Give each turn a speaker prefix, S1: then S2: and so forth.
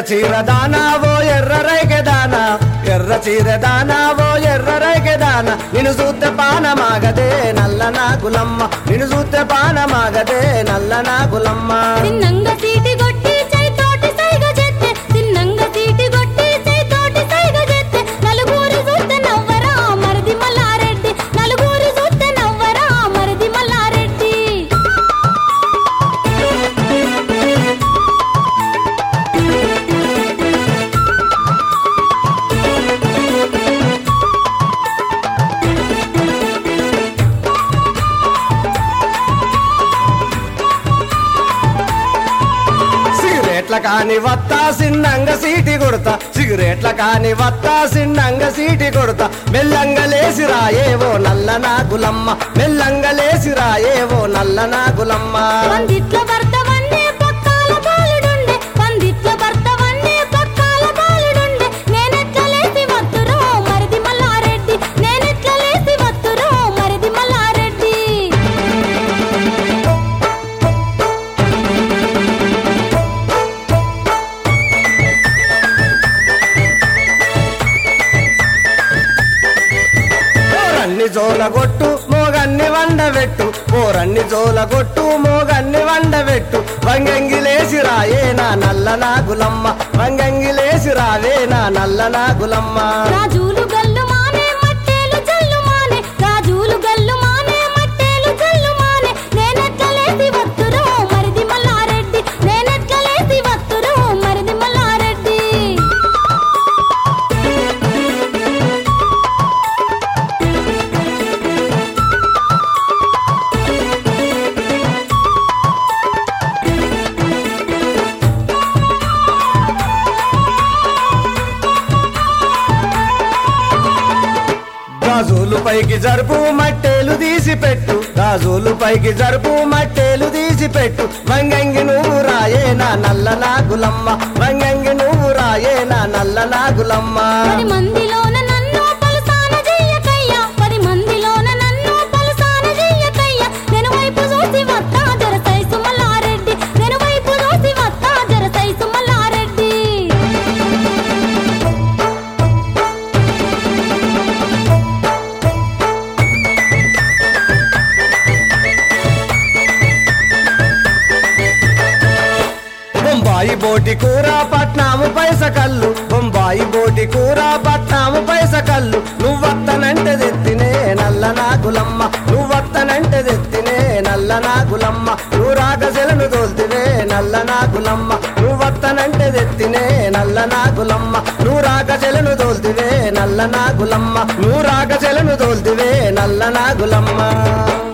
S1: చీర దానావో ఎర్ర రైకె దానా ఎర్ర చీర దానావో ఎర్ర రైకె దానా నిన్ను చూస్తే పానమాగదే నల్ల నాగులమ్మ నిన్ను చూస్తే పానమాగదే నల్ల నాగులమ్మ
S2: తిన్నంగ సీటి కొట్టి చై తోటి సైగ చెత్తే తిన్నంగ సీటి కొట్టి చై తోటి సైగ చెత్తే నలుగురు చూస్తే నవ్వరా మరిది మల్లారెడ్డి నలుగురు చూస్తే నవ్వరా మరిది మల్లారెడ్డి
S1: సిగరెట్ల కాని వత్తా సిన్నంగ సీటి కొడతా సిగరెట్ల కాని వత్తా సిన్నంగ సీటి కొడతా మెల్లంగ లేసి రాయేవో నల్ల నాగులమ్మ మెల్లంగ లేసి రాయేవో నల్ల నాగులమ్మ
S2: పందిట్ల భర్త వన్నే పక్కాల బాలుడుండే పందిట్ల భర్త వన్నే పక్కాల బాలుడుండే నేనెట్ల లేసి వత్తురో మరిది మల్లారెడ్డి నేనెట్ల లేసి వత్తురో మరిది మల్లారెడ్డి
S1: పోరన్ని జోలగొట్టు మోగన్ని వండబెట్టు పోరన్ని జోలగొట్టు మోగన్ని వండబెట్టు వంగంగి లేసి రాయేనా నల్ల నాగులమ్మ వంగంగి లేసి రావేనా నల్ల నాగులమ్మ
S2: రాజులు గల్లు మానే మట్టేలు జల్లు మానే రాజులు గల్లు మానే మట్టేలు జల్లు మానే నేనెట్ల లేసి వత్తురో మరిది మల్లారెడ్డి నేనెట్ల లేసి వత్తురో మరిది మల్లారెడ్డి
S1: గాజులు పైకి జరుపు మట్టేలు తీసి పెట్టు గాజులు పైకి జరుపు మట్టేలు తీసి పెట్టు వంగంగి నువ్వు రాయేనా నల్ల నాగులమ్మ వంగంగి నువ్వు రాయేనా నల్ల నాగులమ్మ
S2: పది మందిలోన నన్ను పలుసాన చెయ్యకయ్యా పది మందిలోన నన్ను పలుసాన చెయ్యకయ్యా నేను వైపు చూసి వత్తా జర సైసు మల్లారెడ్డి నేను వైపు చూసి వత్తా జర సైసు మల్లారెడ్డి
S1: బొంబాయి బోటి కూర పట్నాము పైస కల్లు బొంబాయి బోటి కూర పట్నాము పైస కల్లు నువ్వత్తనంటే తెత్తినే నల్ల నాగులమ్మ నువ్వత్తనంటే తెత్తినే నల్ల నాగులమ్మ నువ్వు రాగసెలను తోల్తివే నల్ల నాగులమ్మ నువ్వత్తనంటే తెత్తినే నల్ల నాగులమ్మ నువ్వు రాగసెలను తోల్తివే నల్ల నాగులమ్మ నువ్వు రాగసెలను తోల్తివే నల్ల నాగులమ్మ